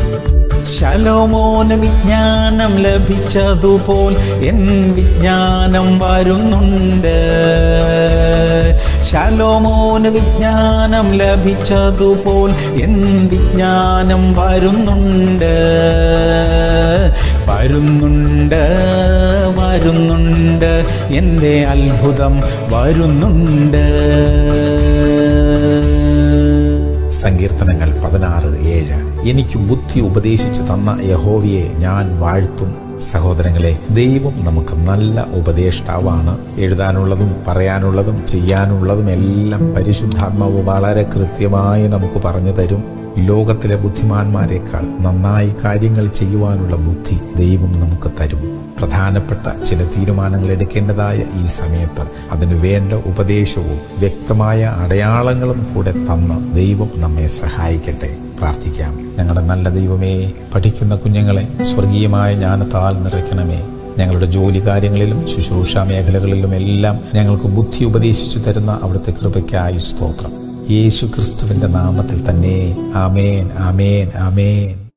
ശലോമോന് വിജ്ഞാനം ലഭിച്ചതുപോൽ എൻ വിജ്ഞാനം വരുന്നുണ്ട് ശലോമോന് വിജ്ഞാനം ലഭിച്ചതുപോൽ എൻ വിജ്ഞാനം വരുന്നുണ്ട് വരുന്നുണ്ട് വരുന്നുണ്ട് എൻ്റെ അത്ഭുതം വരുന്നുണ്ട് സങ്കീർത്തനങ്ങൾ പതിനാറ് ഏഴ് എനിക്ക് ബുദ്ധി ഉപദേശിച്ചു തന്ന യഹോവയെ ഞാൻ വാഴ്ത്തും സഹോദരങ്ങളെ ദൈവം നമുക്ക് നല്ല ഉപദേഷ്ടാവാണ് എഴുതാനുള്ളതും പറയാനുള്ളതും ചെയ്യാനുള്ളതും എല്ലാം പരിശുദ്ധാത്മാവ് വളരെ കൃത്യമായി നമുക്ക് പറഞ്ഞു തരും ലോകത്തിലെ ബുദ്ധിമാന്മാരെക്കാൾ നന്നായി കാര്യങ്ങൾ ചെയ്യുവാനുള്ള ബുദ്ധി ദൈവം നമുക്ക് തരും പ്രധാനപ്പെട്ട ചില തീരുമാനങ്ങൾ എടുക്കേണ്ടതായ ഈ സമയത്ത് അതിന് വേണ്ട ഉപദേശവും വ്യക്തമായ അടയാളങ്ങളും കൂടെ തന്ന് ദൈവം നമ്മെ സഹായിക്കട്ടെ പ്രാർത്ഥിക്കാം ഞങ്ങളുടെ നല്ല ദൈവമേ പഠിക്കുന്ന കുഞ്ഞുങ്ങളെ സ്വർഗീയമായ ജ്ഞാനത്താൽ നിറയ്ക്കണമേ ഞങ്ങളുടെ ജോലി കാര്യങ്ങളിലും ശുശ്രൂഷ മേഖലകളിലും എല്ലാം ഞങ്ങൾക്ക് ബുദ്ധി ഉപദേശിച്ചു തരുന്ന അവിടുത്തെ കൃപയ്ക്കായി സ്തോത്രം യേശു ക്രിസ്തുവിൻ്റെ നാമത്തിൽ തന്നെ ആമേൻ ആമേൻ ആമേൻ